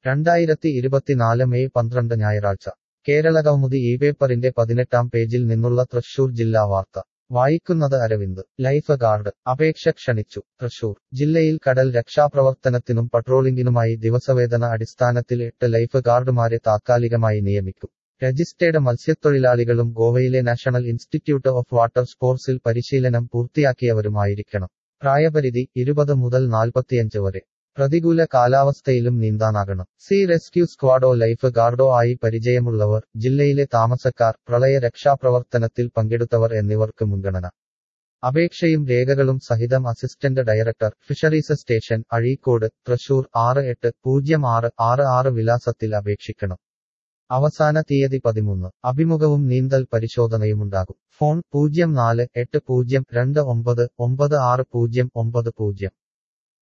രണ്ടായിരത്തി ഇരുപത്തിനാല് മെയ് പന്ത്രണ്ട് ഞായറാഴ്ച കേരളകൗമുദി ഈ പേപ്പറിന്റെ പതിനെട്ടാം പേജിൽ നിന്നുള്ള തൃശൂർ ജില്ലാ വാർത്ത വായിക്കുന്നത് അരവിന്ദ് ലൈഫ് ഗാർഡ് അപേക്ഷ ക്ഷണിച്ചു തൃശൂർ ജില്ലയിൽ കടൽ രക്ഷാപ്രവർത്തനത്തിനും പട്രോളിംഗിനുമായി ദിവസവേതന അടിസ്ഥാനത്തിൽ എട്ട് ലൈഫ് ഗാർഡുമാരെ താത്കാലികമായി നിയമിക്കും രജിസ്റ്റേർഡ് മത്സ്യത്തൊഴിലാളികളും ഗോവയിലെ നാഷണൽ ഇൻസ്റ്റിറ്റ്യൂട്ട് ഓഫ് വാട്ടർ സ്പോർട്സിൽ പരിശീലനം പൂർത്തിയാക്കിയവരുമായിരിക്കണം പ്രായപരിധി ഇരുപത് മുതൽ നാൽപ്പത്തിയഞ്ച് വരെ പ്രതികൂല കാലാവസ്ഥയിലും നീന്താനാകണം സീ റെസ്ക്യൂ സ്ക്വാഡോ ലൈഫ് ഗാർഡോ ആയി പരിചയമുള്ളവർ ജില്ലയിലെ താമസക്കാർ പ്രളയ രക്ഷാപ്രവർത്തനത്തിൽ പങ്കെടുത്തവർ എന്നിവർക്ക് മുൻഗണന അപേക്ഷയും രേഖകളും സഹിതം assistant director fisheries station Azhikode Thrissur ആറ് എട്ട് പൂജ്യം ആറ് ആറ് ആറ് വിലാസത്തിൽ അപേക്ഷിക്കണം അവസാന തീയതി പതിമൂന്ന് അഭിമുഖവും നീന്തൽ പരിശോധനയുമുണ്ടാകും ഫോൺ പൂജ്യം നാല് എട്ട് പൂജ്യം രണ്ട് ഒമ്പത് ഒമ്പത് ആറ് പൂജ്യം ഒമ്പത് പൂജ്യം